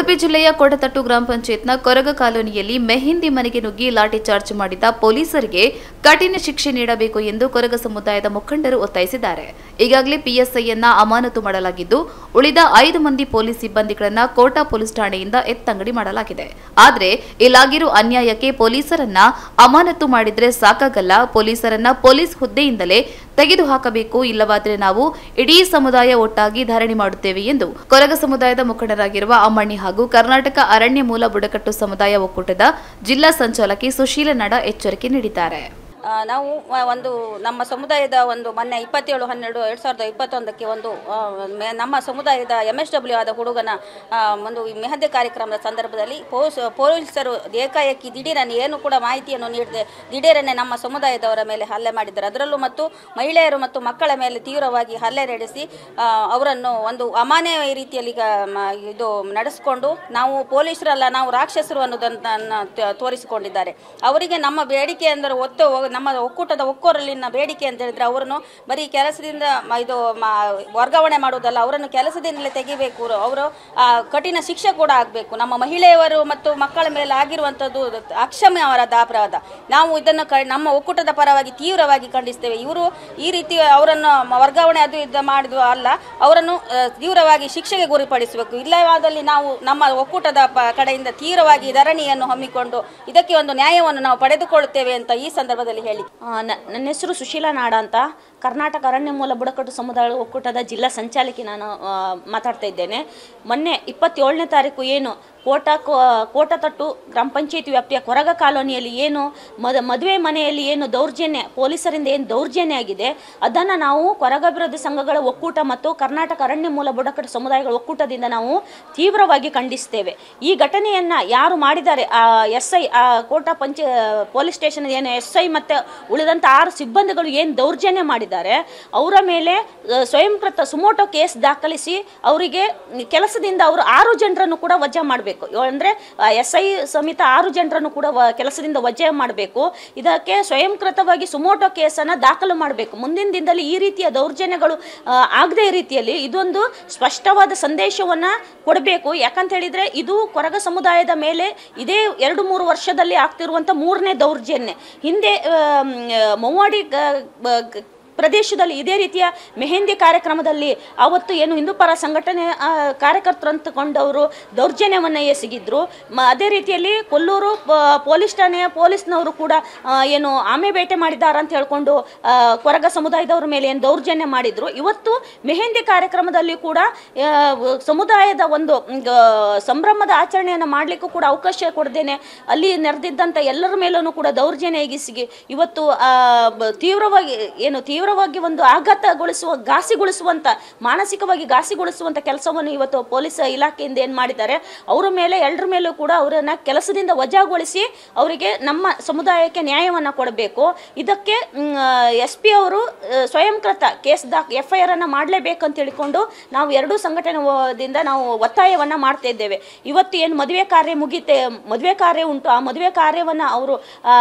ಉಡುಪಿ ಜಿಲ್ಲೆಯ ಕೊಡತಟ್ಟು ಗ್ರಾಮ ಪಂಚಾಯತ್ನ ಕೊರಗ ಕಾಲೋನಿಯಲ್ಲಿ ಮೆಹಿಂದಿ ಮನೆಗೆ ನುಗ್ಗಿ ಲಾಠಿ ಚಾರ್ಜ್ ಮಾಡಿದ ಪೊಲೀಸರಿಗೆ ಕಠಿಣ ಶಿಕ್ಷೆ ನೀಡಬೇಕು ಎಂದು ಕೊರಗ ಸಮುದಾಯದ ಮುಖಂಡರು ಒತ್ತಾಯಿಸಿದ್ದಾರೆ ಈಗಾಗಲೇ ಪಿಎಸ್ಐಯನ್ನ ಅಮಾನತು ಮಾಡಲಾಗಿದ್ದು ಉಳಿದ ಐದು ಮಂದಿ ಪೊಲೀಸ್ ಸಿಬ್ಬಂದಿಗಳನ್ನ ಕೋಟಾ ಪೊಲೀಸ್ ಠಾಣೆಯಿಂದ ಎತ್ತಂಗಡಿ ಮಾಡಲಾಗಿದೆ ಆದರೆ ಇಲ್ಲಾಗಿರೋ ಅನ್ಯಾಯಕ್ಕೆ ಪೊಲೀಸರನ್ನ ಅಮಾನತು ಮಾಡಿದ್ರೆ ಸಾಕಾಗಲ್ಲ ಪೊಲೀಸರನ್ನ ಪೊಲೀಸ್ ಹುದ್ದೆಯಿಂದಲೇ ತೆಗೆದುಹಾಕಬೇಕು ಇಲ್ಲವಾದರೆ ನಾವು ಇಡೀ ಸಮುದಾಯ ಒಟ್ಟಾಗಿ ಧರಣಿ ಮಾಡುತ್ತೇವೆ ಎಂದು ಕೊರಗ ಸಮುದಾಯದ ಮುಖಂಡರಾಗಿರುವ ಅಮ್ಮಣ್ಣಿ ಹಾಗೂ ಕರ್ನಾಟಕ ಅರಣ್ಯ ಮೂಲ ಬುಡಕಟ್ಟು ಸಮುದಾಯ ಒಕ್ಕೂಟದ ಜಿಲ್ಲಾ ಸಂಚಾಲಕಿ ಸುಶೀಲ ನಡ ಎಚ್ಚರಿಕೆ ನೀಡಿದ್ದಾರೆ ಆ, ನಾವು ವ- ಒಂದು ನಮ್ಮ ಸಮುದಾಯದ ಒಂದು ಮೊನ್ನೆ ಇಪ್ಪತ್ತೇಳು ಹನ್ನೆರಡು ಎರಡು ಸಾವಿರದ ಇಪ್ಪತ್ತೊಂದಕ್ಕೆ ಒಂದು ಆ, ಮೆ- ನಮ್ಮ ಸಮುದಾಯದ ಎಮ್ ಎಸ್ ಡಬ್ಲ್ಯೂ ಆದ ಹುಡುಗನ ಆ, ಒಂದು ಈ ಮೆಹಂದಿ ಕಾರ್ಯಕ್ರಮದ ಸಂದರ್ಭದಲ್ಲಿ ಪೊಲೀಸ್ ಪೊಲೀಸರು ಏಕಾಏಕಿ ದಿಢೀರನೆ ಏನು ಕೂಡ ಮಾಹಿತಿಯನ್ನು ನೀಡದೆ ದಿಢೀರನೆ ನಮ್ಮ ಸಮುದಾಯದವರ ಮೇಲೆ ಹಲ್ಲೆ ಮಾಡಿದ್ದಾರೆ ಅದರಲ್ಲೂ ಮತ್ತು ಮಹಿಳೆಯರು ಮತ್ತು ಮಕ್ಕಳ ಮೇಲೆ ತೀವ್ರವಾಗಿ ಹಲ್ಲೆ ನಡೆಸಿ ಆ, ಅವರನ್ನು ಒಂದು ಅಮಾನ್ಯ ರೀತಿಯಲ್ಲಿ ಈಗ ಮ- ಇದು ನಡೆಸಿಕೊಂಡು ನಾವು ಪೊಲೀಸರಲ್ಲ ನಾವು ರಾಕ್ಷಸರು ಅನ್ನೋದನ್ನು ತ- ತೋರಿಸಿಕೊಂಡಿದ್ದಾರೆ ಅವರಿಗೆ ನಮ್ಮ ಬೇಡಿಕೆ ಅಂದರೆ ಒತ್ತು ನಮ್ಮ ಒಕ್ಕೂಟದ ಒಕ್ಕೋರಲ್ಲಿನ ಬೇಡಿಕೆ ಅಂತ ಹೇಳಿದ್ರೆ ಅವರನ್ನು ಬರೀ ಕೆಲಸದಿಂದ ಮ- ಇದು ಮ- ವರ್ಗಾವಣೆ ಮಾಡುವುದಲ್ಲ ಅವರನ್ನು ಕೆಲಸದಿಂದಲೇ ತೆಗಿಬೇಕು ಅವರು ಆ, ಕಠಿಣ ಶಿಕ್ಷೆ ಕೂಡ ಆಗಬೇಕು ನಮ್ಮ ಮಹಿಳೆಯರು ಮತ್ತು ಮಕ್ಕಳ ಮೇಲೆ ಆಗಿರುವಂಥದ್ದು ಅಕ್ಷಮ್ಯವರದ ಅಪರಾಧ ನಾವು ಇದನ್ನು ಕ ನಮ್ಮ ಒಕ್ಕೂಟದ ಪರವಾಗಿ ತೀವ್ರವಾಗಿ ಖಂಡಿಸ್ತೇವೆ ಇವರು ಈ ರೀತಿ ಅವರನ್ನು ಮ- ವರ್ಗಾವಣೆ ಅದು ಇದು ಮಾಡಿದ್ವು ಅಲ್ಲ ಅವರನ್ನು ಆ, ತೀವ್ರವಾಗಿ ಶಿಕ್ಷೆಗೆ ಗುರಿಪಡಿಸಬೇಕು ಇಲ್ಲವಾದಲ್ಲಿ ನಾವು ನಮ್ಮ ಒಕ್ಕೂಟದ ಪ ಕಡೆಯಿಂದ ತೀವ್ರವಾಗಿ ಧರಣಿಯನ್ನು ಹಮ್ಮಿಕೊಂಡು ಇದಕ್ಕೆ ಒಂದು ನ್ಯಾಯವನ್ನು ನಾವು ಪಡೆದುಕೊಳ್ಳುತ್ತೇವೆ ಅಂತ ಈ ಸಂದರ್ಭದಲ್ಲಿ ಹೇಳಿ ಆ, ನ- ನನ್ನ ಹೆಸರು ಸುಶೀಲಾ ನಾಡ ಅಂತ ಕರ್ನಾಟಕ ಅರಣ್ಯ ಮೂಲ ಬುಡಕಟ್ಟು ಸಮುದಾಯ ಒಕ್ಕೂಟದ ಜಿಲ್ಲಾ ಸಂಚಾಲಕಿ ನಾನು ಆ, ಮಾತಾಡ್ತಾ ಇದ್ದೇನೆ ಮೊನ್ನೆ ಇಪ್ಪತ್ತೇಳನೇ ತಾರೀಕು ಏನು ಕೋಟ ಕೋಟತಟ್ಟು ಗ್ರಾಮ ಪಂಚಾಯತಿ ವ್ಯಾಪ್ತಿಯ ಕೊರಗ ಕಾಲೋನಿಯಲ್ಲಿ ಏನು ಮದ ಮದುವೆ ಮನೆಯಲ್ಲಿ ಏನು ದೌರ್ಜನ್ಯ ಪೊಲೀಸರಿಂದ ಏನು ದೌರ್ಜನ್ಯ ಆಗಿದೆ ಅದನ್ನು ನಾವು ಕೊರಗ ವಿರೋಧಿ ಸಂಘಗಳ ಒಕ್ಕೂಟ ಮತ್ತು ಕರ್ನಾಟಕ ಅರಣ್ಯ ಮೂಲ ಬುಡಕಟ್ಟು ಸಮುದಾಯಗಳ ಒಕ್ಕೂಟದಿಂದ ನಾವು ತೀವ್ರವಾಗಿ ಖಂಡಿಸ್ತೇವೆ ಈ ಘಟನೆಯನ್ನು ಯಾರು ಮಾಡಿದ್ದಾರೆ ಎಸ್ ಐ ಕೋಟ ಪಂಚ ಪೊಲೀಸ್ ಸ್ಟೇಷನ್ ಏನು ಎಸ್ ಐ ಮತ್ತು ಉಳಿದಂಥ ಆರು ಸಿಬ್ಬಂದಿಗಳು ಏನು ದೌರ್ಜನ್ಯ ಮಾಡಿದ್ದಾರೆ ಅವರ ಮೇಲೆ ಆ, ಸ್ವಯಂಕೃತ ಸುಮೋಟೋ ಕೇಸ್ ದಾಖಲಿಸಿ ಅವರಿಗೆ ಕೆಲಸದಿಂದ ಅವರು ಆರು ಜನರನ್ನು ಕೂಡ ವಜಾ ಮಾಡಬೇಕು ಅಂದರೆ ಎಸ್ ಐ ಸಮೇತ ಆರು ಜನರನ್ನು ಕೂಡ ವ- ಕೆಲಸದಿಂದ ವಜಾ ಮಾಡಬೇಕು ಇದಕ್ಕೆ ಸ್ವಯಂಕೃತವಾಗಿ ಸುಮೋಟೋ ಕೇಸನ್ನು ದಾಖಲು ಮಾಡಬೇಕು ಮುಂದಿನ ದಿನದಲ್ಲಿ ಈ ರೀತಿಯ ದೌರ್ಜನ್ಯಗಳು ಆಗದೇ ರೀತಿಯಲ್ಲಿ ಇದೊಂದು ಸ್ಪಷ್ಟವಾದ ಸಂದೇಶವನ್ನು ಕೊಡಬೇಕು ಯಾಕಂತ ಹೇಳಿದರೆ ಇದು ಕೊರಗ ಸಮುದಾಯದ ಮೇಲೆ ಇದೇ ಎರಡು ಮೂರು ವರ್ಷದಲ್ಲಿ ಆಗ್ತಿರುವಂಥ ಮೂರನೇ ದೌರ್ಜನ್ಯ ಹಿಂದೆ ಆಮ್, ಮೌವಾಡಿ ಗ- ಬ- ಗ- ಪ್ರದೇಶದಲ್ಲಿ ಇದೇ ರೀತಿಯ ಮೆಹಂದಿ ಕಾರ್ಯಕ್ರಮದಲ್ಲಿ ಅವತ್ತು ಏನು ಹಿಂದೂ ಪರ ಸಂಘಟನೆ ಆ, ಕಾರ್ಯಕರ್ತರು ಅಂತಕೊಂಡವರು ದೌರ್ಜನ್ಯವನ್ನು ಎಸಗಿದ್ರು ಮ ಅದೇ ರೀತಿಯಲ್ಲಿ ಕೊಲ್ಲೂರು ಪ- ಪೊಲೀಸ್ ಠಾಣೆಯ ಪೊಲೀಸ್ನವರು ಕೂಡ ಆ, ಏನು ಆಮೆ ಬೇಟೆ ಮಾಡಿದ್ದಾರೆ ಅಂತ ಹೇಳ್ಕೊಂಡು ಆ, ಕೊರಗ ಸಮುದಾಯದವ್ರ ಮೇಲೆ ಏನು ದೌರ್ಜನ್ಯ ಮಾಡಿದ್ರು ಇವತ್ತು ಮೆಹಂದಿ ಕಾರ್ಯಕ್ರಮದಲ್ಲಿ ಕೂಡ ಆ, ಸಮುದಾಯದ ಒಂದು ಮ್, ಗ- ಸಂಭ್ರಮದ ಆಚರಣೆಯನ್ನು ಮಾಡಲಿಕ್ಕೂ ಕೂಡ ಅವಕಾಶ ಕೊಡದೇನೆ ಅಲ್ಲಿ ನೆರೆದಿದ್ದಂಥ ಎಲ್ಲರ ಮೇಲೂ ಕೂಡ ದೌರ್ಜನ್ಯ ಎಗಿಸಿ ಇವತ್ತು ಆ, ಬ- ತೀವ್ರವಾಗಿ ಏನು ತೀವ್ರವಾಗಿ ಒಂದು ಆಘಾತಗೊಳಿಸುವ ಘಾಸಿಗೊಳಿಸುವಂತ ಮಾನಸಿಕವಾಗಿ ಘಾಸಿಗೊಳಿಸುವಂತ ಕೆಲಸವನ್ನು ಇವತ್ತು ಪೊಲೀಸ್ ಇಲಾಖೆಯಿಂದ ಏನು ಮಾಡಿದ್ದಾರೆ ಅವರ ಮೇಲೆ ಎಲ್ಲರ ಮೇಲೂ ಕೂಡ ಅವರನ್ನ ಕೆಲಸದಿಂದ ವಜಾಗೊಳಿಸಿ ಅವರಿಗೆ ನಮ್ಮ ಸಮುದಾಯಕ್ಕೆ ನ್ಯಾಯವನ್ನು ಕೊಡಬೇಕು ಇದಕ್ಕೆ ಎಸ್ ಪಿ ಅವರು ಆ, ಸ್ವಯಂಕೃತ ಕೇಸ್ ದಾಖ ಎಫ್ ಐ ಆರ್ ಅನ್ನು ಮಾಡಲೇಬೇಕು ಅಂತ ಹೇಳಿಕೊಂಡು ನಾವು ಎರಡೂ ಸಂಘಟನೆದಿಂದ ನಾವು ಒತ್ತಾಯವನ್ನು ಮಾಡ್ತಾ ಇದ್ದೇವೆ ಇವತ್ತು ಏನು ಮದುವೆ ಕಾರ್ಯ ಮುಗಿತೆ ಮದುವೆ ಕಾರ್ಯ ಉಂಟು ಆ ಮದುವೆ ಕಾರ್ಯವನ್ನು ಅವರು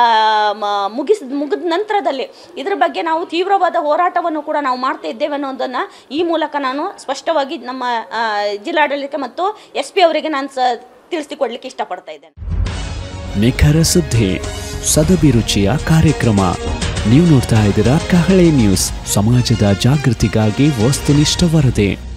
ಮುಗಿಸ್ ಮುಗಿದ ನಂತರದಲ್ಲಿ ಇದ್ರ ಬಗ್ಗೆ ನಾವು ತೀವ್ರವಾದ ಹೋರಾಟವನ್ನು ಕೂಡ ನಾವು ಮಾಡ್ತಾ ಇದ್ದೇವೆ ಅನ್ನೋದನ್ನು ಈ ಮೂಲಕ ನಾನು ಸ್ಪಷ್ಟವಾಗಿ ನಮ್ಮ ಆ, ಜಿಲ್ಲಾಡಳಿತ ಮತ್ತು ಎಸ್ ಪಿ ಅವರಿಗೆ ನಾನು ಸ ತಿಳಿಸಿಕೊಡ್ಲಿಕ್ಕೆ ಇಷ್ಟಪಡ್ತಾ ಇದ್ದೇನೆ ನಿಖರ ಸುದ್ದಿ ಸದಭಿರುಚಿಯ ಕಾರ್ಯಕ್ರಮ ನೀವು ನೋಡ್ತಾ ಇದ್ದೀರಾ ಕಹಳೆ ನ್ಯೂಸ್ ಸಮಾಜದ ಜಾಗೃತಿಗಾಗಿ ವಸ್ತುನಿಷ್ಠ ವರದಿ